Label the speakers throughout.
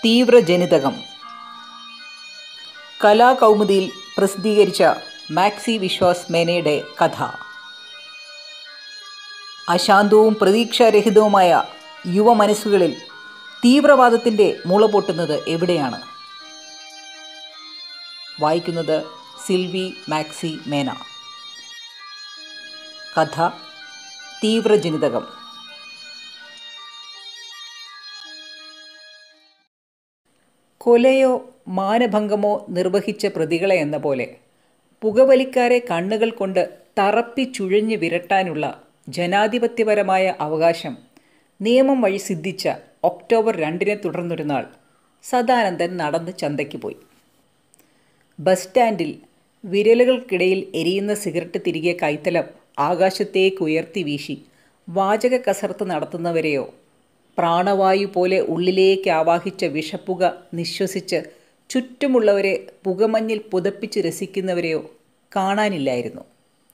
Speaker 1: തീവ്രജനിതകം കലാകൗമുദിയിൽ പ്രസിദ്ധീകരിച്ച മാക്സി വിശ്വാസ് മേനയുടെ കഥ അശാന്തവും പ്രതീക്ഷാരഹിതവുമായ യുവമനസ്സുകളിൽ തീവ്രവാദത്തിൻ്റെ മുള പൊട്ടുന്നത് എവിടെയാണ് വായിക്കുന്നത് സിൽവി മാക്സി മേന കഥ തീവ്രജനിതകം കൊലയോ മാനഭംഗമോ നിർവഹിച്ച പ്രതികളെ എന്ന പോലെ പുകവലിക്കാരെ കണ്ണുകൾ കൊണ്ട് തറപ്പിച്ചുഴഞ്ഞ് വിരട്ടാനുള്ള ജനാധിപത്യപരമായ അവകാശം നിയമം വഴി സിദ്ധിച്ച ഒക്ടോബർ രണ്ടിനെ തുടർന്നൊരു നാൾ സദാനന്ദൻ നടന്ന് ചന്തയ്ക്ക് പോയി ബസ് സ്റ്റാൻഡിൽ വിരലുകൾക്കിടയിൽ എരിയുന്ന സിഗരറ്റ് തിരികെ കൈത്തലം ആകാശത്തേക്ക് ഉയർത്തി വീശി വാചക കസർത്ത് നടത്തുന്നവരെയോ പ്രാണവായു പോലെ ഉള്ളിലേക്ക് ആവാഹിച്ച വിഷപ്പുക നിശ്വസിച്ച് ചുറ്റുമുള്ളവരെ പുകമഞ്ഞിൽ പുതപ്പിച്ച് രസിക്കുന്നവരെയോ കാണാനില്ലായിരുന്നു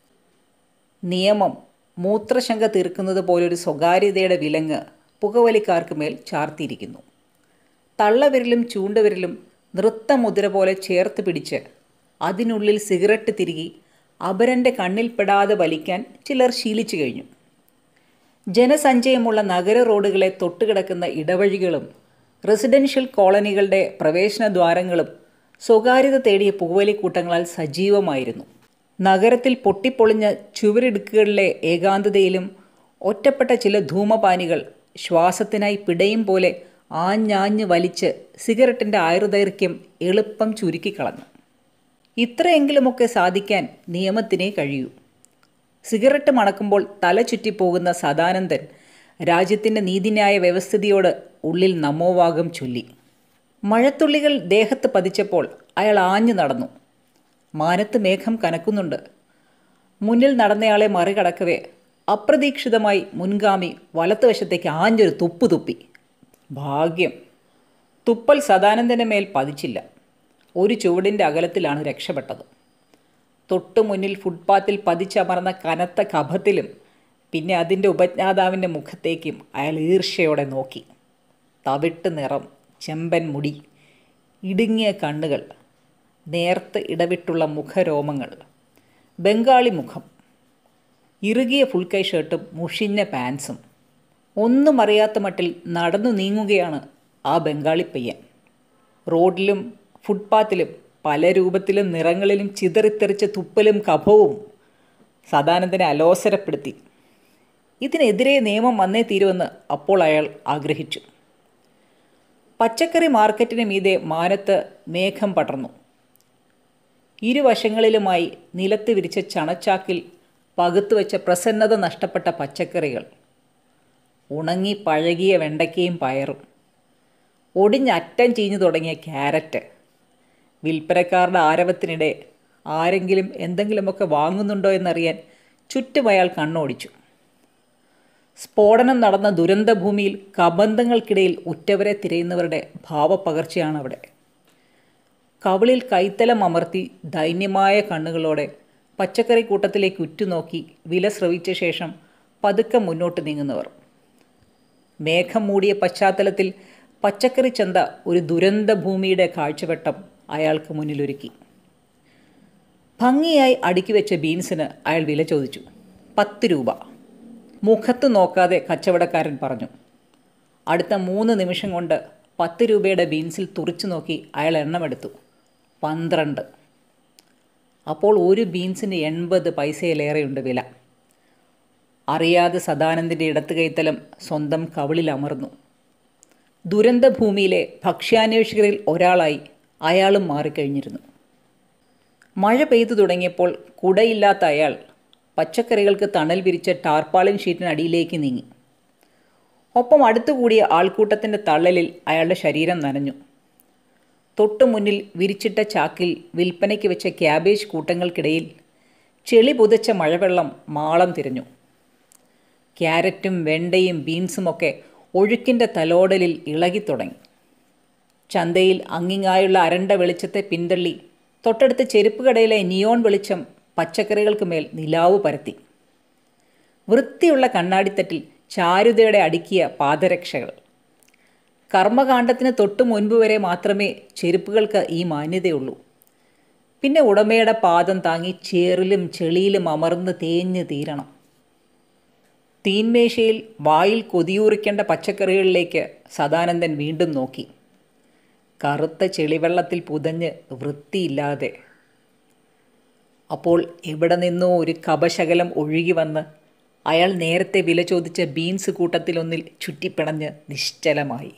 Speaker 1: നിയമം മൂത്രശങ്ക തീർക്കുന്നത് പോലൊരു സ്വകാര്യതയുടെ വിലങ്ങ് പുകവലിക്കാർക്ക് മേൽ ചാർത്തിയിരിക്കുന്നു തള്ളവിരലും ചൂണ്ടുവിരലും നൃത്തമുദ്ര പോലെ ചേർത്ത് പിടിച്ച് അതിനുള്ളിൽ സിഗരറ്റ് തിരികി അപരൻ്റെ കണ്ണിൽപ്പെടാതെ വലിക്കാൻ ചിലർ ശീലിച്ചു കഴിഞ്ഞു ജനസഞ്ചയമുള്ള നഗര റോഡുകളെ തൊട്ടുകിടക്കുന്ന ഇടവഴികളും റെസിഡൻഷ്യൽ കോളനികളുടെ പ്രവേശന ദ്വാരങ്ങളും സ്വകാര്യത തേടിയ പുകവലിക്കൂട്ടങ്ങളാൽ സജീവമായിരുന്നു നഗരത്തിൽ പൊട്ടിപ്പൊളിഞ്ഞ ചുവരിടുക്കുകളിലെ ഏകാന്തതയിലും ഒറ്റപ്പെട്ട ചില ധൂമപാനികൾ ശ്വാസത്തിനായി പിടയും പോലെ ആഞ്ഞാഞ്ഞ് വലിച്ച് സിഗരറ്റിൻ്റെ ആയുർദൈർഘ്യം എളുപ്പം ചുരുക്കിക്കളഞ്ഞു ഇത്രയെങ്കിലുമൊക്കെ സാധിക്കാൻ നിയമത്തിനേ കഴിയൂ സിഗരറ്റ് മണക്കുമ്പോൾ തല ചുറ്റിപ്പോകുന്ന സദാനന്ദൻ രാജ്യത്തിൻ്റെ നീതിന്യായ വ്യവസ്ഥിതിയോട് ഉള്ളിൽ നമോവാകം ചൊല്ലി മഴത്തുള്ളികൾ ദേഹത്ത് പതിച്ചപ്പോൾ അയാൾ ആഞ്ഞു നടന്നു മാനത്ത് മേഘം കനക്കുന്നുണ്ട് മുന്നിൽ നടന്നയാളെ മറികടക്കവേ അപ്രതീക്ഷിതമായി മുൻഗാമി വലത്തുവശത്തേക്ക് ആഞ്ഞൊരു തുപ്പു തുപ്പി ഭാഗ്യം തുപ്പൽ സദാനന്ദൻ്റെ മേൽ പതിച്ചില്ല ഒരു ചുവടിൻ്റെ അകലത്തിലാണ് രക്ഷപ്പെട്ടത് തൊട്ടു മുന്നിൽ ഫുട്പാത്തിൽ പതിച്ചമർന്ന കനത്ത കഫത്തിലും പിന്നെ അതിൻ്റെ ഉപജ്ഞാതാവിൻ്റെ മുഖത്തേക്കും അയാൾ ഈർഷ്യയോടെ നോക്കി തവിട്ട് നിറം ചെമ്പൻ മുടി ഇടുങ്ങിയ കണ്ണുകൾ നേർത്ത് ഇടവിട്ടുള്ള മുഖരോമങ്ങൾ ബംഗാളി മുഖം ഇറുകിയ ഫുൾ കൈ ഷർട്ടും മുഷിഞ്ഞ പാൻസും ഒന്നും അറിയാത്ത മട്ടിൽ നടന്നു നീങ്ങുകയാണ് ആ ബംഗാളി പയ്യൻ റോഡിലും ഫുട്പാത്തിലും പല രൂപത്തിലും നിറങ്ങളിലും ചിതറിത്തെറിച്ച തുപ്പലും കഫവും സദാനന്ദനെ അലോസരപ്പെടുത്തി ഇതിനെതിരെ നിയമം വന്നേ തീരുമെന്ന് അപ്പോൾ അയാൾ ആഗ്രഹിച്ചു പച്ചക്കറി മാർക്കറ്റിന് മീതെ മാനത്ത് മേഘം പടർന്നു ഇരുവശങ്ങളിലുമായി നിലത്ത് വിരിച്ച ചണച്ചാക്കിൽ പകുത്തുവെച്ച പ്രസന്നത നഷ്ടപ്പെട്ട പച്ചക്കറികൾ ഉണങ്ങി പഴകിയ വെണ്ടയ്ക്കയും പയറും ഒടിഞ്ഞറ്റം ചീഞ്ഞു തുടങ്ങിയ ക്യാരറ്റ് വിൽപ്പനക്കാരുടെ ആരവത്തിനിടെ ആരെങ്കിലും എന്തെങ്കിലുമൊക്കെ വാങ്ങുന്നുണ്ടോ എന്നറിയാൻ ചുറ്റും അയാൾ കണ്ണോടിച്ചു സ്ഫോടനം നടന്ന ദുരന്തഭൂമിയിൽ കബന്ധങ്ങൾക്കിടയിൽ ഉറ്റവരെ തിരയുന്നവരുടെ ഭാവപ്പകർച്ചയാണ് അവിടെ കവിളിൽ കൈത്തലം അമർത്തി ദൈന്യമായ കണ്ണുകളോടെ പച്ചക്കറി കൂട്ടത്തിലേക്ക് ഉറ്റുനോക്കി വില ശ്രവിച്ച ശേഷം പതുക്കെ മുന്നോട്ട് നീങ്ങുന്നവർ മേഘം മൂടിയ പശ്ചാത്തലത്തിൽ പച്ചക്കറി ചന്ത ഒരു ദുരന്ത ഭൂമിയുടെ കാഴ്ചവട്ടം അയാൾക്ക് മുന്നിലൊരുക്കി ഭംഗിയായി അടുക്കി വെച്ച ബീൻസിന് അയാൾ വില ചോദിച്ചു പത്ത് രൂപ മുഖത്ത് നോക്കാതെ കച്ചവടക്കാരൻ പറഞ്ഞു അടുത്ത മൂന്ന് നിമിഷം കൊണ്ട് പത്ത് രൂപയുടെ ബീൻസിൽ തുറച്ചു നോക്കി അയാൾ എണ്ണമെടുത്തു പന്ത്രണ്ട് അപ്പോൾ ഒരു ബീൻസിന് എൺപത് പൈസയിലേറെയുണ്ട് വില അറിയാതെ സദാനന്ദിൻ്റെ ഇടത്ത് കൈത്തലം സ്വന്തം കവിളിൽ അമർന്നു ദുരന്തഭൂമിയിലെ ഭക്ഷ്യാന്വേഷകരിൽ ഒരാളായി അയാളും മാറിക്കഴിഞ്ഞിരുന്നു മഴ പെയ്തു തുടങ്ങിയപ്പോൾ കുടയില്ലാത്ത അയാൾ പച്ചക്കറികൾക്ക് തണൽ വിരിച്ച ടാർപ്പാളിൻ ഷീറ്റിനടിയിലേക്ക് നീങ്ങി ഒപ്പം അടുത്തുകൂടിയ ആൾക്കൂട്ടത്തിൻ്റെ തള്ളലിൽ അയാളുടെ ശരീരം നനഞ്ഞു തൊട്ടു മുന്നിൽ വിരിച്ചിട്ട ചാക്കിൽ വിൽപ്പനയ്ക്ക് വെച്ച ക്യാബേജ് കൂട്ടങ്ങൾക്കിടയിൽ ചെളി പുതച്ച മഴവെള്ളം മാളം തിരഞ്ഞു ക്യാരറ്റും വെണ്ടയും ബീൻസുമൊക്കെ ഒഴുക്കിൻ്റെ തലോടലിൽ ഇളകിത്തുടങ്ങി ചന്തയിൽ അങ്ങിങ്ങായുള്ള അരണ്ട വെളിച്ചത്തെ പിന്തള്ളി തൊട്ടടുത്ത ചെരുപ്പ് കടയിലെ നിയോൺ വെളിച്ചം പച്ചക്കറികൾക്ക് മേൽ നിലാവ് പരത്തി വൃത്തിയുള്ള കണ്ണാടിത്തട്ടിൽ ചാരുതയുടെ അടുക്കിയ പാദരക്ഷകൾ കർമ്മകാണ്ഡത്തിന് തൊട്ടു മുൻപ് വരെ മാത്രമേ ചെരുപ്പുകൾക്ക് ഈ മാന്യതയുള്ളൂ പിന്നെ ഉടമയുടെ പാദം താങ്ങി ചേറിലും ചെളിയിലും അമർന്ന് തേഞ്ഞ് തീരണം തീന്മേശയിൽ വായിൽ കൊതിയൂറിക്കേണ്ട പച്ചക്കറികളിലേക്ക് സദാനന്ദൻ വീണ്ടും നോക്കി കറുത്ത ചെളിവെള്ളത്തിൽ പുതഞ്ഞ് വൃത്തിയില്ലാതെ അപ്പോൾ എവിടെ നിന്നോ ഒരു കപശകലം ഒഴുകി വന്ന് അയാൾ നേരത്തെ വില ചോദിച്ച ബീൻസ് കൂട്ടത്തിലൊന്നിൽ ചുറ്റിപ്പിണഞ്ഞ് നിശ്ചലമായി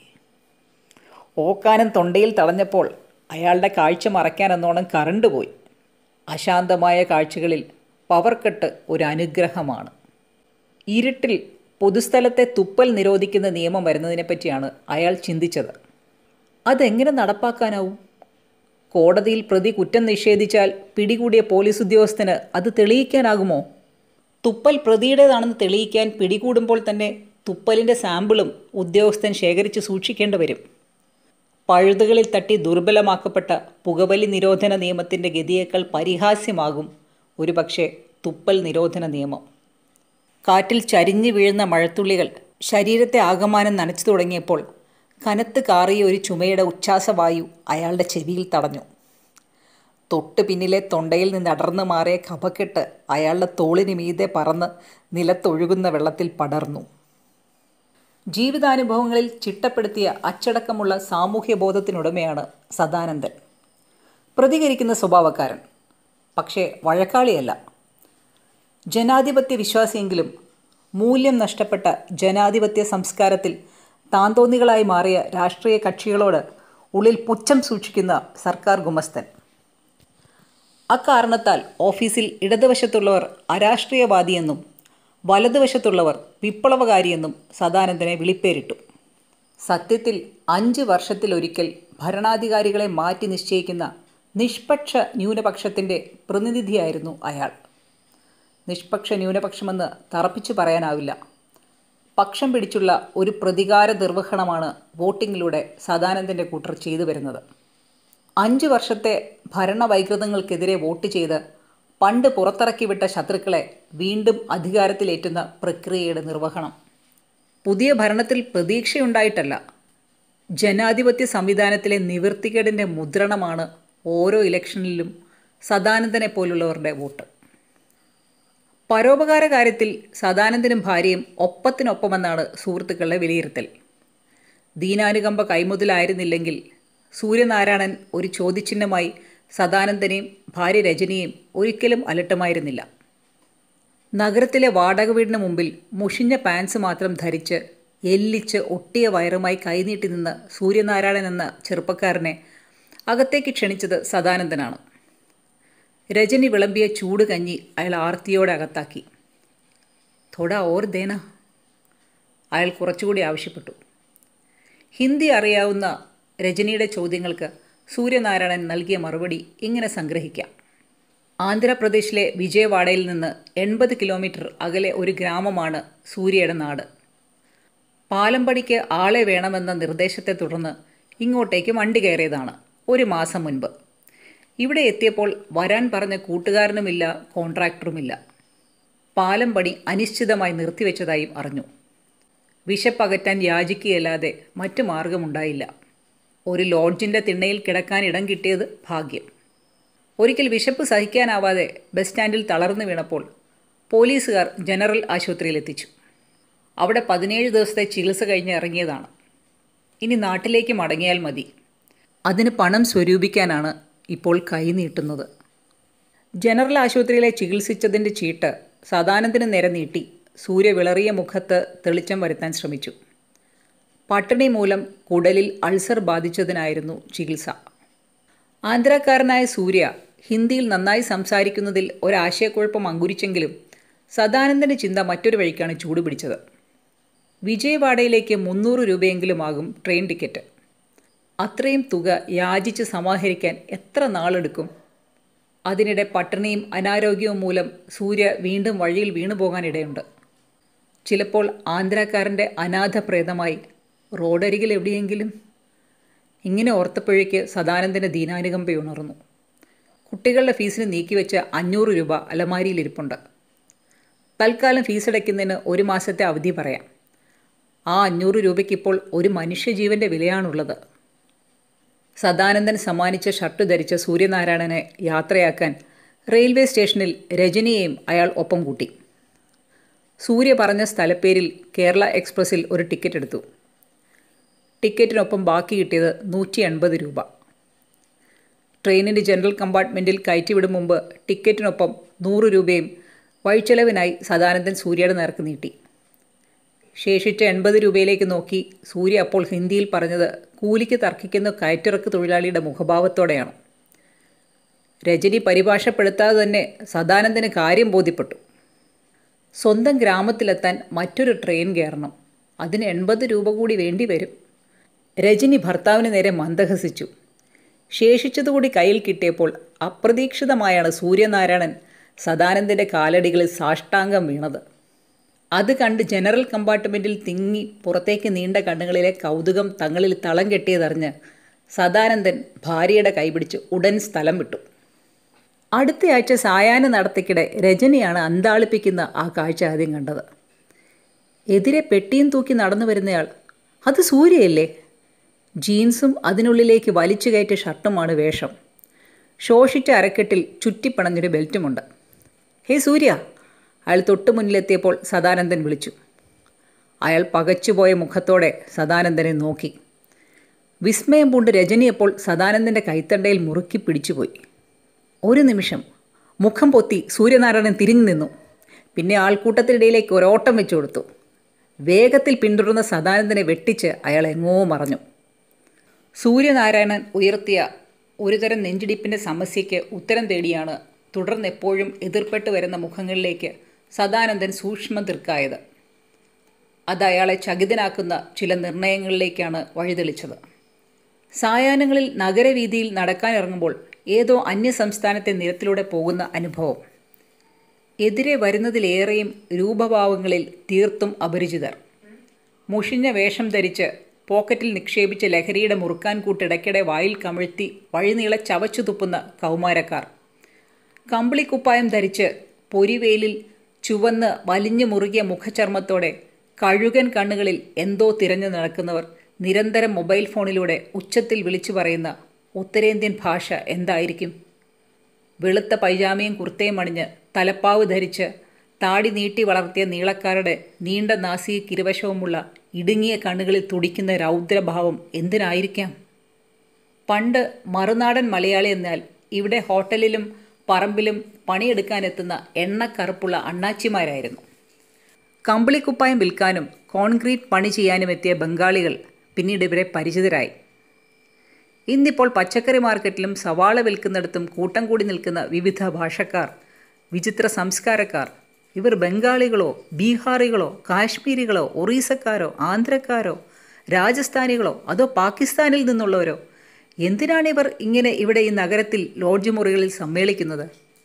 Speaker 1: ഓക്കാനം തൊണ്ടയിൽ തടഞ്ഞപ്പോൾ അയാളുടെ കാഴ്ച മറയ്ക്കാനെന്നോണം കറണ്ട് പോയി അശാന്തമായ കാഴ്ചകളിൽ പവർ കട്ട് ഒരു അനുഗ്രഹമാണ് ഇരുട്ടിൽ പൊതുസ്ഥലത്തെ തുപ്പൽ നിരോധിക്കുന്ന നിയമം വരുന്നതിനെപ്പറ്റിയാണ് അയാൾ ചിന്തിച്ചത് അതെങ്ങനെ നടപ്പാക്കാനാവും കോടതിയിൽ പ്രതി കുറ്റം നിഷേധിച്ചാൽ പിടികൂടിയ പോലീസ് ഉദ്യോഗസ്ഥന് അത് തെളിയിക്കാനാകുമോ തുപ്പൽ പ്രതിയുടേതാണെന്ന് തെളിയിക്കാൻ പിടികൂടുമ്പോൾ തന്നെ തുപ്പലിൻ്റെ സാമ്പിളും ഉദ്യോഗസ്ഥൻ ശേഖരിച്ച് സൂക്ഷിക്കേണ്ടി വരും പഴുതുകളിൽ തട്ടി ദുർബലമാക്കപ്പെട്ട പുകവലി നിരോധന നിയമത്തിൻ്റെ ഗതിയേക്കാൾ പരിഹാസ്യമാകും ഒരുപക്ഷെ തുപ്പൽ നിരോധന നിയമം കാറ്റിൽ ചരിഞ്ഞു വീഴുന്ന മഴത്തുള്ളികൾ ശരീരത്തെ ആകമാനം നനച്ചു തുടങ്ങിയപ്പോൾ കനത്ത് കാറിയ ഒരു ചുമയുടെ ഉച്ഛ്വാസവായു അയാളുടെ ചെവിയിൽ തടഞ്ഞു തൊട്ട് പിന്നിലെ തൊണ്ടയിൽ നിന്ന് അടർന്നു മാറിയ കഫക്കെട്ട് അയാളുടെ തോളിന് മീതെ പറന്ന് നിലത്തൊഴുകുന്ന വെള്ളത്തിൽ പടർന്നു ജീവിതാനുഭവങ്ങളിൽ ചിട്ടപ്പെടുത്തിയ അച്ചടക്കമുള്ള സാമൂഹ്യ ബോധത്തിനുടമയാണ് സദാനന്ദൻ പ്രതികരിക്കുന്ന സ്വഭാവക്കാരൻ പക്ഷേ വഴക്കാളിയല്ല ജനാധിപത്യ വിശ്വാസിയെങ്കിലും മൂല്യം നഷ്ടപ്പെട്ട ജനാധിപത്യ സംസ്കാരത്തിൽ താന്തോന്നികളായി മാറിയ രാഷ്ട്രീയ കക്ഷികളോട് ഉള്ളിൽ പുച്ഛം സൂക്ഷിക്കുന്ന സർക്കാർ ഗുമസ്തൻ അക്കാരണത്താൽ ഓഫീസിൽ ഇടതുവശത്തുള്ളവർ അരാഷ്ട്രീയവാദിയെന്നും വലതുവശത്തുള്ളവർ വിപ്ലവകാരിയെന്നും സദാനന്ദനെ വിളിപ്പേരിട്ടു സത്യത്തിൽ അഞ്ച് വർഷത്തിലൊരിക്കൽ ഭരണാധികാരികളെ മാറ്റി നിശ്ചയിക്കുന്ന നിഷ്പക്ഷ ന്യൂനപക്ഷത്തിൻ്റെ പ്രതിനിധിയായിരുന്നു അയാൾ നിഷ്പക്ഷ ന്യൂനപക്ഷമെന്ന് തറപ്പിച്ചു പറയാനാവില്ല പക്ഷം പിടിച്ചുള്ള ഒരു പ്രതികാര നിർവഹണമാണ് വോട്ടിങ്ങിലൂടെ സദാനന്ദൻ്റെ കൂട്ടർ ചെയ്തു വരുന്നത് അഞ്ച് വർഷത്തെ ഭരണവൈകൃതങ്ങൾക്കെതിരെ വോട്ട് ചെയ്ത് പണ്ട് പുറത്തിറക്കി വിട്ട ശത്രുക്കളെ വീണ്ടും അധികാരത്തിലേറ്റുന്ന പ്രക്രിയയുടെ നിർവഹണം പുതിയ ഭരണത്തിൽ പ്രതീക്ഷയുണ്ടായിട്ടല്ല ജനാധിപത്യ സംവിധാനത്തിലെ നിവൃത്തികേടിൻ്റെ മുദ്രണമാണ് ഓരോ ഇലക്ഷനിലും സദാനന്ദനെ പോലുള്ളവരുടെ വോട്ട് പരോപകാര കാര്യത്തിൽ സദാനന്ദനും ഭാര്യയും ഒപ്പത്തിനൊപ്പമെന്നാണ് സുഹൃത്തുക്കളുടെ വിലയിരുത്തൽ ദീനാനുകമ്പ കൈമുതലായിരുന്നില്ലെങ്കിൽ സൂര്യനാരായണൻ ഒരു ചോദ്യചിഹ്നമായി സദാനന്ദനെയും ഭാര്യ രജനിയെയും ഒരിക്കലും അലട്ടുമായിരുന്നില്ല നഗരത്തിലെ വാടക വീടിന് മുമ്പിൽ മുഷിഞ്ഞ പാൻസ് മാത്രം ധരിച്ച് എല്ലിച്ച് ഒട്ടിയ വയറുമായി കൈനീട്ടി നിന്ന് സൂര്യനാരായണൻ എന്ന ചെറുപ്പക്കാരനെ അകത്തേക്ക് ക്ഷണിച്ചത് സദാനന്ദനാണ് രജനി വിളമ്പിയ ചൂട് കഞ്ഞി അയാൾ ആർത്തിയോടെ അകത്താക്കി തൊട ഓർ ദേന അയാൾ കുറച്ചുകൂടി ആവശ്യപ്പെട്ടു ഹിന്ദി അറിയാവുന്ന രജനിയുടെ ചോദ്യങ്ങൾക്ക് സൂര്യനാരായണൻ നൽകിയ മറുപടി ഇങ്ങനെ സംഗ്രഹിക്കാം ആന്ധ്രാപ്രദേശിലെ വിജയവാഡയിൽ നിന്ന് എൺപത് കിലോമീറ്റർ അകലെ ഒരു ഗ്രാമമാണ് സൂര്യയുടെ നാട് പാലം പണിക്ക് ആളെ വേണമെന്ന നിർദ്ദേശത്തെ തുടർന്ന് ഇങ്ങോട്ടേക്ക് വണ്ടി കയറിയതാണ് ഒരു മാസം മുൻപ് ഇവിടെ എത്തിയപ്പോൾ വരാൻ പറഞ്ഞ കൂട്ടുകാരനുമില്ല കോൺട്രാക്ടറുമില്ല പാലം പണി അനിശ്ചിതമായി നിർത്തിവെച്ചതായും അറിഞ്ഞു വിശപ്പകറ്റാൻ യാചിക്കുകയല്ലാതെ മറ്റു മാർഗമുണ്ടായില്ല ഒരു ലോഡ്ജിൻ്റെ തിണ്ണയിൽ കിടക്കാൻ ഇടം കിട്ടിയത് ഭാഗ്യം ഒരിക്കൽ വിശപ്പ് സഹിക്കാനാവാതെ ബസ് സ്റ്റാൻഡിൽ തളർന്നു വീണപ്പോൾ പോലീസുകാർ ജനറൽ ആശുപത്രിയിലെത്തിച്ചു അവിടെ പതിനേഴ് ദിവസത്തെ ചികിത്സ കഴിഞ്ഞ് ഇറങ്ങിയതാണ് ഇനി നാട്ടിലേക്ക് മടങ്ങിയാൽ മതി അതിന് പണം സ്വരൂപിക്കാനാണ് ഇപ്പോൾ കൈ നീട്ടുന്നത് ജനറൽ ആശുപത്രിയിലെ ചികിത്സിച്ചതിൻ്റെ ചീട്ട് സദാനന്ദന് നേരെ നീട്ടി സൂര്യ വിളറിയ മുഖത്ത് തെളിച്ചം വരുത്താൻ ശ്രമിച്ചു പട്ടിണി മൂലം കുടലിൽ അൾസർ ബാധിച്ചതിനായിരുന്നു ചികിത്സ ആന്ധ്രാക്കാരനായ സൂര്യ ഹിന്ദിയിൽ നന്നായി സംസാരിക്കുന്നതിൽ ഒരാശയക്കുഴപ്പം അങ്കുരിച്ചെങ്കിലും സദാനന്ദൻ്റെ ചിന്ത മറ്റൊരു വഴിക്കാണ് ചൂടുപിടിച്ചത് വിജയവാഡയിലേക്ക് മുന്നൂറ് രൂപയെങ്കിലും ആകും ട്രെയിൻ ടിക്കറ്റ് അത്രയും തുക യാചിച്ച് സമാഹരിക്കാൻ എത്ര നാളെടുക്കും അതിനിടെ പട്ടിണിയും അനാരോഗ്യവും മൂലം സൂര്യ വീണ്ടും വഴിയിൽ വീണുപോകാനിടയുണ്ട് ചിലപ്പോൾ ആന്ധ്രാക്കാരൻ്റെ അനാഥ പ്രേതമായി റോഡരികിൽ എവിടെയെങ്കിലും ഇങ്ങനെ ഓർത്തപ്പോഴേക്ക് സദാനന്ദൻ്റെ ദീനാനുകമ്പയുണർന്നു കുട്ടികളുടെ ഫീസിന് നീക്കിവെച്ച അഞ്ഞൂറ് രൂപ അലമാരിയിലിരിപ്പുണ്ട് തൽക്കാലം ഫീസ് അടയ്ക്കുന്നതിന് ഒരു മാസത്തെ അവധി പറയാം ആ അഞ്ഞൂറ് രൂപയ്ക്കിപ്പോൾ ഒരു മനുഷ്യജീവൻ്റെ വിലയാണുള്ളത് സദാനന്ദൻ സമ്മാനിച്ച ഷർട്ട് ധരിച്ച സൂര്യനാരായണനെ യാത്രയാക്കാൻ റെയിൽവേ സ്റ്റേഷനിൽ രജനിയെയും അയാൾ ഒപ്പം കൂട്ടി സൂര്യ പറഞ്ഞ സ്ഥലപ്പേരിൽ കേരള എക്സ്പ്രസ്സിൽ ഒരു ടിക്കറ്റ് എടുത്തു ടിക്കറ്റിനൊപ്പം ബാക്കി കിട്ടിയത് നൂറ്റി എൺപത് രൂപ ട്രെയിനിൻ്റെ ജനറൽ കമ്പാർട്ട്മെൻറ്റിൽ കയറ്റിവിടും മുമ്പ് ടിക്കറ്റിനൊപ്പം നൂറ് രൂപയും വഴിച്ചെലവിനായി സദാനന്ദൻ സൂര്യയുടെ നേർക്ക് നീട്ടി ശേഷിച്ച എൺപത് രൂപയിലേക്ക് നോക്കി സൂര്യ അപ്പോൾ ഹിന്ദിയിൽ പറഞ്ഞത് കൂലിക്ക് തർക്കിക്കുന്ന കയറ്റിറക്ക് തൊഴിലാളിയുടെ മുഖഭാവത്തോടെയാണ് രജനി പരിഭാഷപ്പെടുത്താതെ തന്നെ സദാനന്ദന് കാര്യം ബോധ്യപ്പെട്ടു സ്വന്തം ഗ്രാമത്തിലെത്താൻ മറ്റൊരു ട്രെയിൻ കയറണം അതിന് എൺപത് രൂപ കൂടി വേണ്ടി വരും രജനി ഭർത്താവിന് നേരെ മന്ദഹസിച്ചു ശേഷിച്ചതുകൂടി കയ്യിൽ കിട്ടിയപ്പോൾ അപ്രതീക്ഷിതമായാണ് സൂര്യനാരായണൻ സദാനന്ദൻ്റെ കാലടികളിൽ സാഷ്ടാംഗം വീണത് അത് കണ്ട് ജനറൽ കമ്പാർട്ട്മെൻറ്റിൽ തിങ്ങി പുറത്തേക്ക് നീണ്ട കണ്ണുകളിലെ കൗതുകം തങ്ങളിൽ തളം കെട്ടിയതറിഞ്ഞ് സദാനന്ദൻ ഭാര്യയുടെ കൈപിടിച്ച് ഉടൻ സ്ഥലം വിട്ടു അടുത്തയാഴ്ച സായാഹ്ന നടത്തിക്കിടെ രജനിയാണ് അന്താളിപ്പിക്കുന്ന ആ കാഴ്ച ആദ്യം കണ്ടത് എതിരെ പെട്ടിയും തൂക്കി നടന്നു വരുന്നയാൾ അത് സൂര്യയല്ലേ ജീൻസും അതിനുള്ളിലേക്ക് വലിച്ചു കയറ്റിയ ഷർട്ടുമാണ് വേഷം ശോഷിച്ച അരക്കെട്ടിൽ ചുറ്റിപ്പണഞ്ഞൊരു ബെൽറ്റുമുണ്ട് ഹേ സൂര്യ അയാൾ തൊട്ടു മുന്നിലെത്തിയപ്പോൾ സദാനന്ദൻ വിളിച്ചു അയാൾ പകച്ചുപോയ മുഖത്തോടെ സദാനന്ദനെ നോക്കി വിസ്മയം പൂണ്ട് രജനിയപ്പോൾ സദാനന്ദൻ്റെ കൈത്തണ്ടയിൽ മുറുക്കി പിടിച്ചുപോയി ഒരു നിമിഷം മുഖം പൊത്തി സൂര്യനാരായണൻ തിരിഞ്ഞു നിന്നു പിന്നെ ആൾക്കൂട്ടത്തിനിടയിലേക്ക് ഒരോട്ടം വെച്ചു കൊടുത്തു വേഗത്തിൽ പിന്തുടർന്ന സദാനന്ദനെ വെട്ടിച്ച് അയാൾ എങ്ങോ മറഞ്ഞു സൂര്യനാരായണൻ ഉയർത്തിയ ഒരുതരം നെഞ്ചിടിപ്പിൻ്റെ സമസ്യയ്ക്ക് ഉത്തരം തേടിയാണ് തുടർന്ന് എപ്പോഴും എതിർപ്പെട്ട് വരുന്ന മുഖങ്ങളിലേക്ക് സദാനന്ദൻ സൂക്ഷ്മം തീർക്കായത് അത് അയാളെ ചകിതനാക്കുന്ന ചില നിർണയങ്ങളിലേക്കാണ് വഴിതെളിച്ചത് സായാഹ്നങ്ങളിൽ നഗരവീതിയിൽ നടക്കാനിറങ്ങുമ്പോൾ ഏതോ അന്യസംസ്ഥാനത്തെ നിരത്തിലൂടെ പോകുന്ന അനുഭവം എതിരെ വരുന്നതിലേറെയും രൂപഭാവങ്ങളിൽ തീർത്തും അപരിചിതർ മുഷിഞ്ഞ വേഷം ധരിച്ച് പോക്കറ്റിൽ നിക്ഷേപിച്ച ലഹരിയുടെ മുറുക്കാൻ കൂട്ടിടയ്ക്കിടെ വായിൽ കമിഴ്ത്തി വഴിനീളെ ചവച്ചു തുപ്പുന്ന കൗമാരക്കാർ കമ്പിളിക്കുപ്പായം ധരിച്ച് പൊരിവേലിൽ ചുവന്ന് വലിഞ്ഞു മുറുകിയ മുഖചർമ്മത്തോടെ കഴുകൻ കണ്ണുകളിൽ എന്തോ തിരഞ്ഞു നടക്കുന്നവർ നിരന്തരം മൊബൈൽ ഫോണിലൂടെ ഉച്ചത്തിൽ വിളിച്ചു പറയുന്ന ഉത്തരേന്ത്യൻ ഭാഷ എന്തായിരിക്കും വെളുത്ത പൈജാമയും കുർത്തയും അണിഞ്ഞ് തലപ്പാവ് ധരിച്ച് താടി നീട്ടി വളർത്തിയ നീളക്കാരുടെ നീണ്ട നാസിക ഇരുവശവുമുള്ള ഇടുങ്ങിയ കണ്ണുകളിൽ തുടിക്കുന്ന രൗദ്രഭാവം എന്തിനായിരിക്കാം പണ്ട് മറുനാടൻ മലയാളി എന്നാൽ ഇവിടെ ഹോട്ടലിലും പറമ്പിലും പണിയെടുക്കാനെത്തുന്ന എണ്ണക്കറുപ്പുള്ള അണ്ണാച്ചിമാരായിരുന്നു കമ്പിളിക്കുപ്പായം വിൽക്കാനും കോൺക്രീറ്റ് പണി ചെയ്യാനും എത്തിയ ബംഗാളികൾ പിന്നീട് ഇവരെ പരിചിതരായി ഇന്നിപ്പോൾ പച്ചക്കറി മാർക്കറ്റിലും സവാള വിൽക്കുന്നിടത്തും കൂട്ടം കൂടി നിൽക്കുന്ന വിവിധ ഭാഷക്കാർ വിചിത്ര സംസ്കാരക്കാർ ഇവർ ബംഗാളികളോ ബീഹാറികളോ കാശ്മീരികളോ ഒറീസക്കാരോ ആന്ധ്രക്കാരോ രാജസ്ഥാനികളോ അതോ പാകിസ്ഥാനിൽ നിന്നുള്ളവരോ എന്തിനാണിവർ ഇങ്ങനെ ഇവിടെ ഈ നഗരത്തിൽ ലോഡ്ജ് മുറികളിൽ സമ്മേളിക്കുന്നത്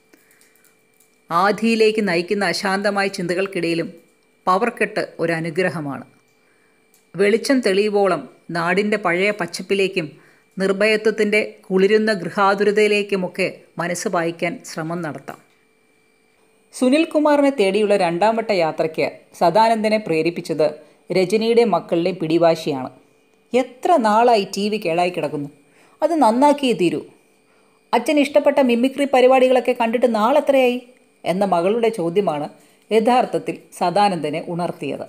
Speaker 1: ആധിയിലേക്ക് നയിക്കുന്ന അശാന്തമായ ചിന്തകൾക്കിടയിലും പവർക്കെട്ട് ഒരു അനുഗ്രഹമാണ് വെളിച്ചം തെളിയുവോളം നാടിൻ്റെ പഴയ പച്ചപ്പിലേക്കും നിർഭയത്വത്തിൻ്റെ കുളിരുന്ന ഗൃഹാതുരതയിലേക്കുമൊക്കെ മനസ്സ് വായിക്കാൻ ശ്രമം നടത്താം സുനിൽകുമാറിനെ തേടിയുള്ള രണ്ടാം വട്ട യാത്രയ്ക്ക് സദാനന്ദനെ പ്രേരിപ്പിച്ചത് രജനിയുടെ മക്കളുടെ പിടിവാശിയാണ് എത്ര നാളായി ടി വി കേടായി കിടക്കുന്നു അത് നന്നാക്കിയേ തീരൂ അച്ഛൻ ഇഷ്ടപ്പെട്ട മിമിക്രി പരിപാടികളൊക്കെ കണ്ടിട്ട് നാളെത്രയായി എന്ന മകളുടെ ചോദ്യമാണ് യഥാർത്ഥത്തിൽ സദാനന്ദനെ ഉണർത്തിയത്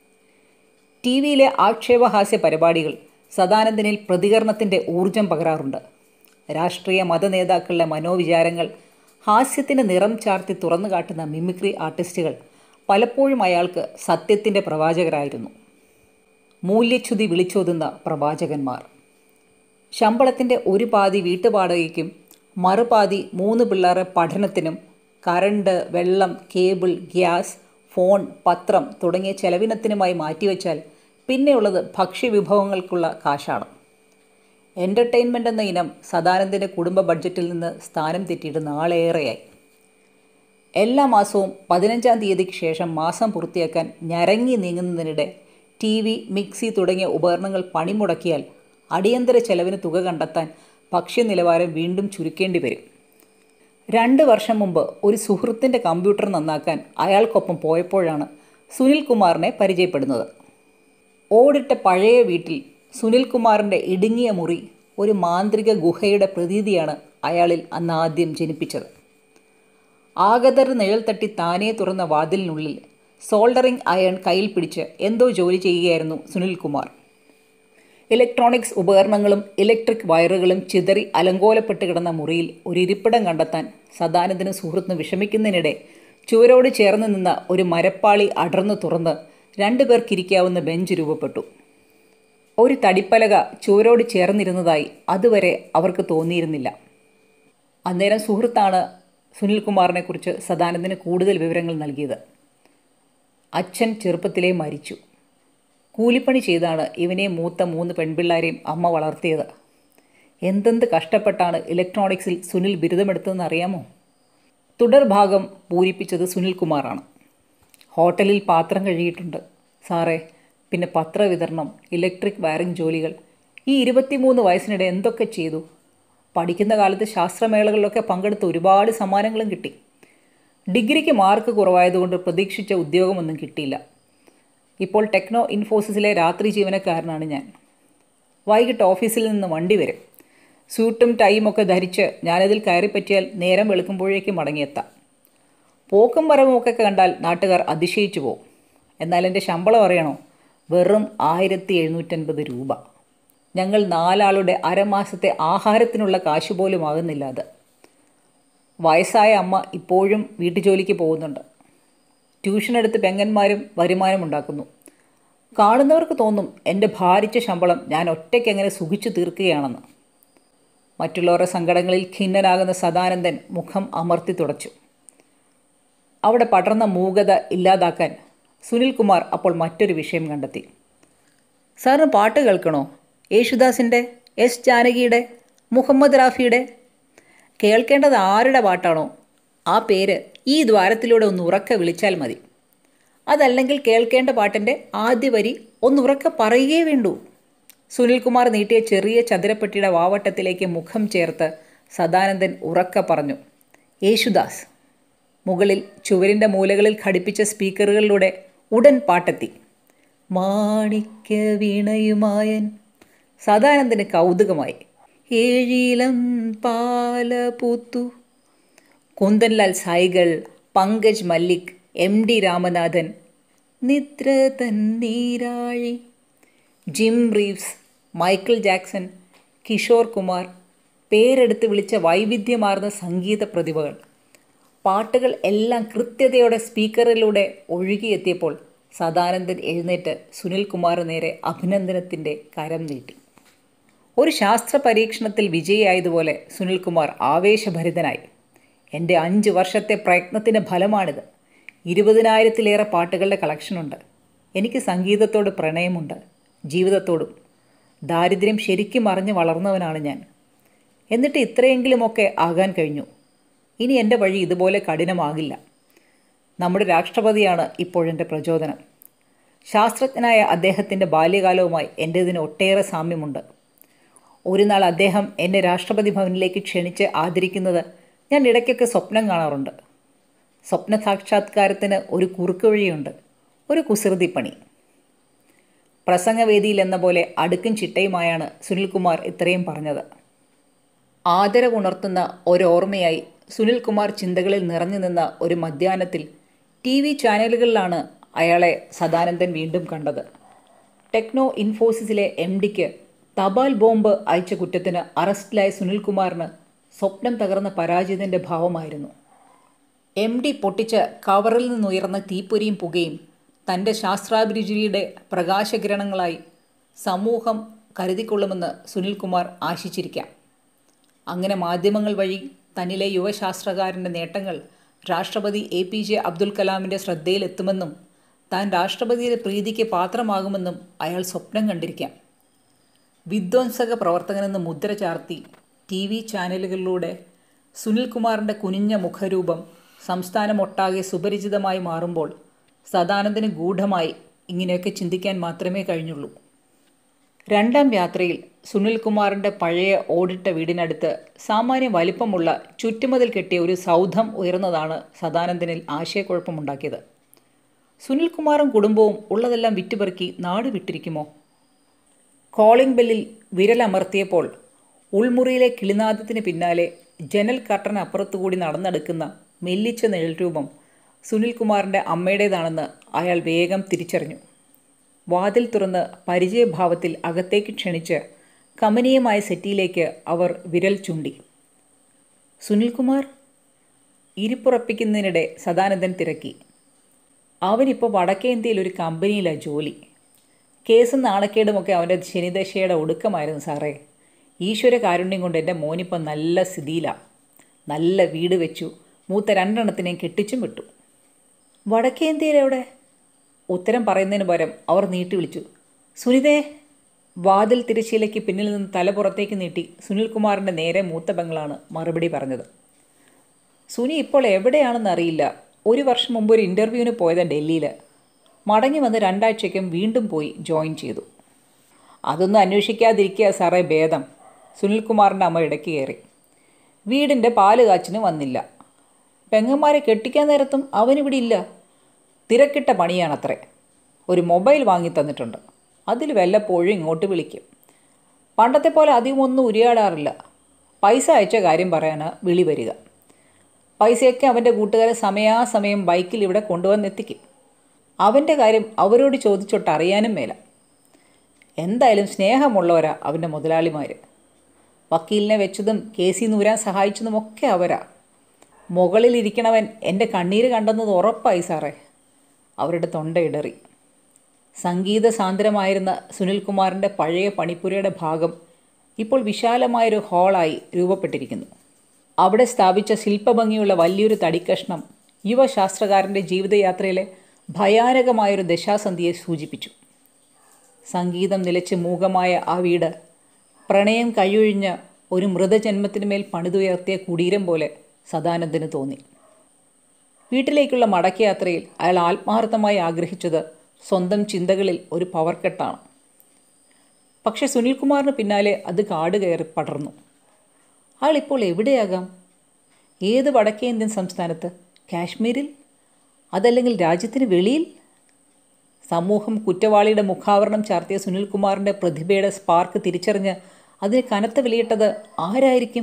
Speaker 1: ടി വിയിലെ ആക്ഷേപഹാസ്യ പരിപാടികൾ സദാനന്ദനിൽ പ്രതികരണത്തിൻ്റെ ഊർജം പകരാറുണ്ട് രാഷ്ട്രീയ മതനേതാക്കളുടെ മനോവിചാരങ്ങൾ ഹാസ്യത്തിൻ്റെ നിറം ചാർത്തി തുറന്നു കാട്ടുന്ന മിമിക്രി ആർട്ടിസ്റ്റുകൾ പലപ്പോഴും അയാൾക്ക് സത്യത്തിൻ്റെ പ്രവാചകരായിരുന്നു മൂല്യച്യുതി വിളിച്ചോതുന്ന പ്രവാചകന്മാർ ശമ്പളത്തിൻ്റെ ഒരു പാതി വീട്ടുവാടകയ്ക്കും മറുപാതി മൂന്ന് പിള്ളേരെ പഠനത്തിനും കറണ്ട് വെള്ളം കേബിൾ ഗ്യാസ് ഫോൺ പത്രം തുടങ്ങിയ ചെലവിനത്തിനുമായി മാറ്റിവെച്ചാൽ പിന്നെയുള്ളത് ഭക്ഷ്യവിഭവങ്ങൾക്കുള്ള കാശാണ് എൻ്റർടൈൻമെൻ്റ് എന്ന ഇനം സദാനന്ദൻ്റെ കുടുംബ ബഡ്ജറ്റിൽ നിന്ന് സ്ഥാനം തെറ്റിയിട്ട് നാളേറെയായി എല്ലാ മാസവും പതിനഞ്ചാം തീയതിക്ക് ശേഷം മാസം പൂർത്തിയാക്കാൻ ഞരങ്ങി നീങ്ങുന്നതിനിടെ ടി വി മിക്സി തുടങ്ങിയ ഉപകരണങ്ങൾ പണിമുടക്കിയാൽ അടിയന്തര ചെലവിന് തുക കണ്ടെത്താൻ ഭക്ഷ്യനിലവാരം വീണ്ടും ചുരുക്കേണ്ടി വരും രണ്ട് വർഷം മുമ്പ് ഒരു സുഹൃത്തിൻ്റെ കമ്പ്യൂട്ടർ നന്നാക്കാൻ അയാൾക്കൊപ്പം പോയപ്പോഴാണ് സുനിൽ കുമാറിനെ പരിചയപ്പെടുന്നത് ഓടിട്ട പഴയ വീട്ടിൽ സുനിൽകുമാറിൻ്റെ ഇടുങ്ങിയ മുറി ഒരു മാന്ത്രിക ഗുഹയുടെ പ്രതീതിയാണ് അയാളിൽ അന്ന് ആദ്യം ജനിപ്പിച്ചത് ആഗതർ നിഴൽ തട്ടി താനേ തുറന്ന വാതിലിനുള്ളിൽ സോൾഡറിംഗ് അയൺ കയ്യിൽ പിടിച്ച് എന്തോ ജോലി ചെയ്യുകയായിരുന്നു സുനിൽകുമാർ ഇലക്ട്രോണിക്സ് ഉപകരണങ്ങളും ഇലക്ട്രിക് വയറുകളും ചിതറി അലങ്കോലപ്പെട്ട് കിടന്ന മുറിയിൽ ഒരു ഇരിപ്പിടം കണ്ടെത്താൻ സദാനന്ദനും സുഹൃത്തിന് വിഷമിക്കുന്നതിനിടെ ചുവരോട് ചേർന്ന് നിന്ന ഒരു മരപ്പാളി അടർന്നു തുറന്ന് രണ്ടുപേർക്കിരിക്കാവുന്ന ബെഞ്ച് രൂപപ്പെട്ടു ഒരു തടിപ്പലക ചുവരോട് ചേർന്നിരുന്നതായി അതുവരെ അവർക്ക് തോന്നിയിരുന്നില്ല അന്നേരം സുഹൃത്താണ് സുനിൽകുമാറിനെക്കുറിച്ച് സദാനന്ദന് കൂടുതൽ വിവരങ്ങൾ നൽകിയത് അച്ഛൻ ചെറുപ്പത്തിലേ മരിച്ചു കൂലിപ്പണി ചെയ്താണ് ഇവനെ മൂത്ത മൂന്ന് പെൺപിള്ളാരെയും അമ്മ വളർത്തിയത് എന്തെന്ത് കഷ്ടപ്പെട്ടാണ് ഇലക്ട്രോണിക്സിൽ സുനിൽ ബിരുദമെടുത്തതെന്ന് അറിയാമോ തുടർഭാഗം പൂരിപ്പിച്ചത് സുനിൽകുമാറാണ് ഹോട്ടലിൽ പാത്രം കഴുകിയിട്ടുണ്ട് സാറേ പിന്നെ പത്രവിതരണം ഇലക്ട്രിക് വയറിംഗ് ജോലികൾ ഈ ഇരുപത്തിമൂന്ന് വയസ്സിനിടെ എന്തൊക്കെ ചെയ്തു പഠിക്കുന്ന കാലത്ത് ശാസ്ത്രമേളകളിലൊക്കെ പങ്കെടുത്ത് ഒരുപാട് സമ്മാനങ്ങളും കിട്ടി ഡിഗ്രിക്ക് മാർക്ക് കുറവായതുകൊണ്ട് പ്രതീക്ഷിച്ച ഉദ്യോഗമൊന്നും കിട്ടിയില്ല ഇപ്പോൾ ടെക്നോ ഇൻഫോസിസിലെ രാത്രി ജീവനക്കാരനാണ് ഞാൻ വൈകിട്ട് ഓഫീസിൽ നിന്ന് വണ്ടി വരും സ്യൂട്ടും ടൈയും ഒക്കെ ധരിച്ച് ഞാനതിൽ കയറി പറ്റിയാൽ നേരം വെളുക്കുമ്പോഴേക്കും മടങ്ങിയെത്താം പോക്കും വരവും ഒക്കെ കണ്ടാൽ നാട്ടുകാർ അതിശയിച്ചു പോകും എന്നാൽ എൻ്റെ ശമ്പളം അറിയണോ വെറും ആയിരത്തി എഴുന്നൂറ്റൻപത് രൂപ ഞങ്ങൾ നാലാളുടെ അരമാസത്തെ ആഹാരത്തിനുള്ള കാശ് പോലും ആകുന്നില്ല അത് വയസ്സായ അമ്മ ഇപ്പോഴും വീട്ടുജോലിക്ക് പോകുന്നുണ്ട് ട്യൂഷൻ എടുത്ത് പെങ്ങന്മാരും വരുമാനമുണ്ടാക്കുന്നു കാണുന്നവർക്ക് തോന്നും എൻ്റെ ഭാരിച്ച ശമ്പളം ഞാൻ ഒറ്റയ്ക്ക് എങ്ങനെ സുഖിച്ചു തീർക്കുകയാണെന്ന് മറ്റുള്ളവരുടെ സങ്കടങ്ങളിൽ ഖിന്നനാകുന്ന സദാനന്ദൻ മുഖം അമർത്തി തുടച്ചു അവിടെ പടർന്ന മൂകത ഇല്ലാതാക്കാൻ സുനിൽകുമാർ അപ്പോൾ മറ്റൊരു വിഷയം കണ്ടെത്തി സാറിന് പാട്ട് കേൾക്കണോ യേശുദാസിൻ്റെ എസ് ജാനകിയുടെ മുഹമ്മദ് റാഫിയുടെ കേൾക്കേണ്ടത് ആരുടെ പാട്ടാണോ ആ പേര് ഈ ദ്വാരത്തിലൂടെ ഒന്ന് ഉറക്കെ വിളിച്ചാൽ മതി അതല്ലെങ്കിൽ കേൾക്കേണ്ട പാട്ടിൻ്റെ ആദ്യ വരി ഒന്ന് ഉറക്കെ പറയുകയേ വേണ്ടൂ സുനിൽകുമാർ നീട്ടിയ ചെറിയ ചതുരപ്പെട്ടിയുടെ വാവട്ടത്തിലേക്ക് മുഖം ചേർത്ത് സദാനന്ദൻ ഉറക്കെ പറഞ്ഞു യേശുദാസ് മുകളിൽ ചുവരിൻ്റെ മൂലകളിൽ ഘടിപ്പിച്ച സ്പീക്കറുകളിലൂടെ ഉടൻ പാട്ടെത്തി മാണിക്യ വീണയുമായൻ സദാനന്ദന് കൗതുകമായി ഏഴിലം പാല പൂത്തു കുന്ദൻലാൽ സായികൾ പങ്കജ് മല്ലിക് എം ഡി രാമനാഥൻ നിദ്ര തന്നീരാഴി Jim Reeves Michael Jackson Kishore Kumar പേരെടുത്ത് വിളിച്ച വൈവിധ്യമാർന്ന സംഗീത പ്രതിഭകൾ പാട്ടുകൾ എല്ലാം കൃത്യതയോടെ സ്പീക്കറിലൂടെ ഒഴുകിയെത്തിയപ്പോൾ സദാനന്ദൻ എഴുന്നേറ്റ് സുനിൽകുമാർ നേരെ അഭിനന്ദനത്തിൻ്റെ കരം നീട്ടി ഒരു ശാസ്ത്ര പരീക്ഷണത്തിൽ വിജയിയായതുപോലെ സുനിൽകുമാർ ആവേശഭരിതനായി എൻ്റെ അഞ്ച് വർഷത്തെ പ്രയത്നത്തിൻ്റെ ഫലമാണിത് ഇരുപതിനായിരത്തിലേറെ പാട്ടുകളുടെ കളക്ഷനുണ്ട് എനിക്ക് സംഗീതത്തോട് പ്രണയമുണ്ട് ജീവിതത്തോടും ദാരിദ്ര്യം ശരിക്കും അറിഞ്ഞ് വളർന്നവനാണ് ഞാൻ എന്നിട്ട് ഇത്രയെങ്കിലുമൊക്കെ ആകാൻ കഴിഞ്ഞു ഇനി എൻ്റെ വഴി ഇതുപോലെ കഠിനമാകില്ല നമ്മുടെ രാഷ്ട്രപതിയാണ് ഇപ്പോഴെൻ്റെ പ്രചോദനം ശാസ്ത്രജ്ഞനായ അദ്ദേഹത്തിൻ്റെ ബാല്യകാലവുമായി എൻ്റേതിന് ഒട്ടേറെ സാമ്യമുണ്ട് ഒരു നാൾ അദ്ദേഹം എന്നെ രാഷ്ട്രപതി ഭവനിലേക്ക് ക്ഷണിച്ച് ആദരിക്കുന്നത് ഞാൻ ഇടയ്ക്കൊക്കെ സ്വപ്നം കാണാറുണ്ട് സ്വപ്ന സാക്ഷാത്കാരത്തിന് ഒരു കുറുക്ക് വഴിയുണ്ട് ഒരു കുസൃതിപ്പണി പ്രസംഗവേദിയിൽ എന്ന പോലെ അടുക്കും ചിട്ടയുമായാണ് സുനിൽകുമാർ ഇത്രയും പറഞ്ഞത് ആദരവുണർത്തുന്ന ഒരോർമ്മയായി സുനിൽകുമാർ ചിന്തകളിൽ നിറഞ്ഞു നിന്ന ഒരു മധ്യാഹ്നത്തിൽ ടി വി ചാനലുകളിലാണ് അയാളെ സദാനന്ദൻ വീണ്ടും കണ്ടത് ടെക്നോ ഇൻഫോസിസിലെ എം ഡിക്ക് തപാൽ ബോംബ് അയച്ച കുറ്റത്തിന് അറസ്റ്റിലായ സുനിൽകുമാറിന് സ്വപ്നം തകർന്ന പരാജിതൻ്റെ ഭാവമായിരുന്നു എം ഡി പൊട്ടിച്ച കവറിൽ നിന്നുയർന്ന തീപ്പൊരിയും പുകയും തൻ്റെ ശാസ്ത്രാഭിരുചിയുടെ പ്രകാശകിരണങ്ങളായി സമൂഹം കരുതിക്കൊള്ളുമെന്ന് സുനിൽകുമാർ ആശിച്ചിരിക്കാം അങ്ങനെ മാധ്യമങ്ങൾ വഴി തന്നിലെ യുവശാസ്ത്രകാരൻ്റെ നേട്ടങ്ങൾ രാഷ്ട്രപതി എ പി ജെ അബ്ദുൽ കലാമിൻ്റെ ശ്രദ്ധയിലെത്തുമെന്നും താൻ രാഷ്ട്രപതിയുടെ പ്രീതിക്ക് പാത്രമാകുമെന്നും അയാൾ സ്വപ്നം കണ്ടിരിക്കാം വിധ്വംസക പ്രവർത്തകനെന്ന് മുദ്ര ചാർത്തി ടി വി ചാനലുകളിലൂടെ സുനിൽകുമാറിൻ്റെ കുനിഞ്ഞ മുഖരൂപം സംസ്ഥാനമൊട്ടാകെ സുപരിചിതമായി മാറുമ്പോൾ സദാനന്ദന് ഗൂഢമായി ഇങ്ങനെയൊക്കെ ചിന്തിക്കാൻ മാത്രമേ കഴിഞ്ഞുള്ളൂ രണ്ടാം യാത്രയിൽ സുനിൽകുമാറിൻ്റെ പഴയ ഓടിട്ട വീടിനടുത്ത് സാമാന്യ വലിപ്പമുള്ള ചുറ്റുമതിൽ കെട്ടിയ ഒരു സൗധം ഉയർന്നതാണ് സദാനന്ദനിൽ ആശയക്കുഴപ്പമുണ്ടാക്കിയത് സുനിൽകുമാറും കുടുംബവും ഉള്ളതെല്ലാം വിറ്റുപെറുക്കി നാട് വിട്ടിരിക്കുമോ കോളിംഗ് ബെല്ലിൽ വിരലമർത്തിയപ്പോൾ ഉൾമുറിയിലെ കിളിനാദത്തിന് പിന്നാലെ ജനൽ കർട്ടന് അപ്പുറത്തുകൂടി നടന്നെടുക്കുന്ന മെല്ലിച്ച നിഴൽരൂപം സുനിൽകുമാറിൻ്റെ അമ്മയുടേതാണെന്ന് അയാൾ വേഗം തിരിച്ചറിഞ്ഞു വാതിൽ തുറന്ന് പരിചയഭാവത്തിൽ അകത്തേക്ക് ക്ഷണിച്ച് കമനീയമായ സെറ്റിയിലേക്ക് അവർ വിരൽ ചൂണ്ടി സുനിൽകുമാർ ഇരിപ്പുറപ്പിക്കുന്നതിനിടെ സദാനന്ദൻ തിരക്കി അവനിപ്പോൾ വടക്കേ ഇന്ത്യയിൽ ഒരു കമ്പനിയിലാണ് ജോലി കേസും നാണക്കേടുമൊക്കെ അവൻ്റെ ശനിദശയുടെ ഒടുക്കമായിരുന്നു സാറേ ഈശ്വര കാരുണ്യം കൊണ്ട് എൻ്റെ മോനിപ്പം നല്ല സ്ഥിതിയിലാണ് നല്ല വീട് വെച്ചു മൂത്ത രണ്ടെണ്ണത്തിനെയും കെട്ടിച്ചും വിട്ടു വടക്കേ ഇന്ത്യയിലെവിടെ ഉത്തരം പറയുന്നതിന് പകരം അവർ നീട്ടി വിളിച്ചു സുനിതേ വാതിൽ തിരശ്ശീലയ്ക്ക് പിന്നിൽ നിന്ന് തല പുറത്തേക്ക് നീട്ടി സുനിൽകുമാറിൻ്റെ നേരെ മൂത്ത പെങ്ങളാണ് മറുപടി പറഞ്ഞത് സുനി ഇപ്പോൾ എവിടെയാണെന്ന് അറിയില്ല ഒരു വർഷം മുമ്പ് ഒരു ഇൻ്റർവ്യൂവിന് പോയത് ഡൽഹിയിൽ മടങ്ങി വന്ന് രണ്ടാഴ്ചയ്ക്കും വീണ്ടും പോയി ജോയിൻ ചെയ്തു അതൊന്നും അന്വേഷിക്കാതിരിക്കുക സാറേ ഭേദം സുനിൽകുമാറിൻ്റെ അമ്മ ഇടയ്ക്ക് കയറി വീടിൻ്റെ പാല് കാച്ചിന് വന്നില്ല പെങ്ങന്മാരെ കെട്ടിക്കാൻ നേരത്തും അവനിവിടെ ഇല്ല തിരക്കിട്ട പണിയാണത്രേ ഒരു മൊബൈൽ വാങ്ങി തന്നിട്ടുണ്ട് അതിൽ വല്ലപ്പോഴും ഇങ്ങോട്ട് വിളിക്കും പണ്ടത്തെ പോലെ അധികമൊന്നും ഉരിയാടാറില്ല പൈസ അയച്ച കാര്യം പറയാനാണ് വിളി വരിക പൈസയൊക്കെ അവൻ്റെ കൂട്ടുകാരെ സമയാസമയം ബൈക്കിൽ ഇവിടെ കൊണ്ടുവന്നെത്തിക്കും അവൻ്റെ കാര്യം അവരോട് ചോദിച്ചൊട്ട് അറിയാനും മേല എന്തായാലും സ്നേഹമുള്ളവരാ അവൻ്റെ മുതലാളിമാർ വക്കീലിനെ വെച്ചതും കേസി നൂരാൻ സഹായിച്ചതുമൊക്കെ അവരാ മുകളിലിരിക്കണവൻ എൻ്റെ കണ്ണീര് കണ്ടെന്നത് ഉറപ്പായി സാറേ അവരുടെ തൊണ്ടയിടറി സംഗീത സാന്ദ്രമായിരുന്ന സുനിൽകുമാറിൻ്റെ പഴയ പണിപ്പുരയുടെ ഭാഗം ഇപ്പോൾ വിശാലമായൊരു ഹാളായി രൂപപ്പെട്ടിരിക്കുന്നു അവിടെ സ്ഥാപിച്ച ശില്പഭംഗിയുള്ള വലിയൊരു തടിക്കഷ്ണം യുവശാസ്ത്രകാരൻ്റെ ജീവിതയാത്രയിലെ ഭയാനകമായൊരു ദശാസന്ധിയെ സൂചിപ്പിച്ചു സംഗീതം നിലച്ച് മൂകമായ ആ വീട് പ്രണയം കഴിയൊഴിഞ്ഞ ഒരു മൃതജന്മത്തിനു മേൽ പണിതുയർത്തിയ കുടീരം പോലെ സദാനന്ദന് തോന്നി വീട്ടിലേക്കുള്ള മടക്കയാത്രയിൽ അയാൾ ആത്മാർത്ഥമായി ആഗ്രഹിച്ചത് സ്വന്തം ചിന്തകളിൽ ഒരു പവർ കെട്ടാണ് പക്ഷെ സുനിൽകുമാറിന് പിന്നാലെ അത് കാട് കയറി പടർന്നു അയാൾ ഇപ്പോൾ എവിടെയാകാം ഏത് വടക്കേ ഇന്ത്യൻ സംസ്ഥാനത്ത് കാശ്മീരിൽ അതല്ലെങ്കിൽ രാജ്യത്തിന് വെളിയിൽ സമൂഹം കുറ്റവാളിയുടെ മുഖാവരണം ചാർത്തിയ സുനിൽകുമാറിൻ്റെ പ്രതിഭയുടെ സ്പാർക്ക് തിരിച്ചറിഞ്ഞ് അതിന് കനത്ത വിലയിട്ടത് ആരായിരിക്കും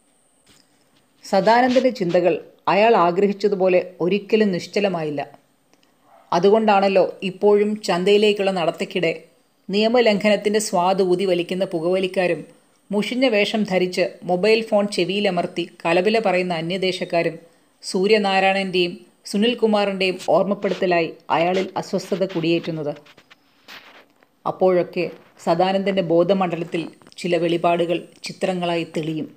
Speaker 1: സദാനന്ദൻ്റെ ചിന്തകൾ അയാൾ ആഗ്രഹിച്ചതുപോലെ ഒരിക്കലും നിശ്ചലമായില്ല അതുകൊണ്ടാണല്ലോ ഇപ്പോഴും ചന്തയിലേക്കുള്ള നടത്തക്കിടെ നിയമലംഘനത്തിൻ്റെ സ്വാദ് ഊതി വലിക്കുന്ന പുകവലിക്കാരും മുഷിഞ്ഞ വേഷം ധരിച്ച് മൊബൈൽ ഫോൺ ചെവിയിലമർത്തി കലപില പറയുന്ന അന്യദേശക്കാരും സൂര്യനാരായണൻ്റെയും സുനിൽകുമാറിൻ്റെയും ഓർമ്മപ്പെടുത്തലായി അയാളിൽ അസ്വസ്ഥത കുടിയേറ്റുന്നത് അപ്പോഴൊക്കെ സദാനന്ദൻ്റെ ബോധമണ്ഡലത്തിൽ ചില വെളിപാടുകൾ ചിത്രങ്ങളായി തെളിയും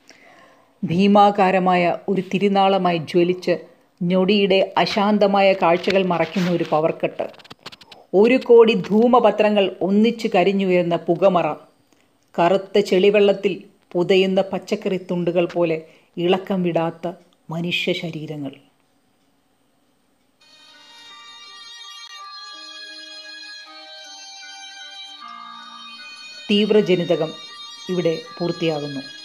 Speaker 1: ഭീമാകാരമായ ഒരു തിരുനാളമായി ജ്വലിച്ച് ഞൊടിയുടെ അശാന്തമായ കാഴ്ചകൾ മറയ്ക്കുന്ന ഒരു പവർക്കെട്ട് ഒരു കോടി ധൂമപത്രങ്ങൾ ഒന്നിച്ചു കരിഞ്ഞുയരുന്ന പുകമറ കറുത്ത ചെളിവെള്ളത്തിൽ പുതയുന്ന പച്ചക്കറി തുണ്ടുകൾ പോലെ ഇളക്കം വിടാത്ത മനുഷ്യ ശരീരങ്ങൾ തീവ്രജനിതകം ഇവിടെ പൂർത്തിയാകുന്നു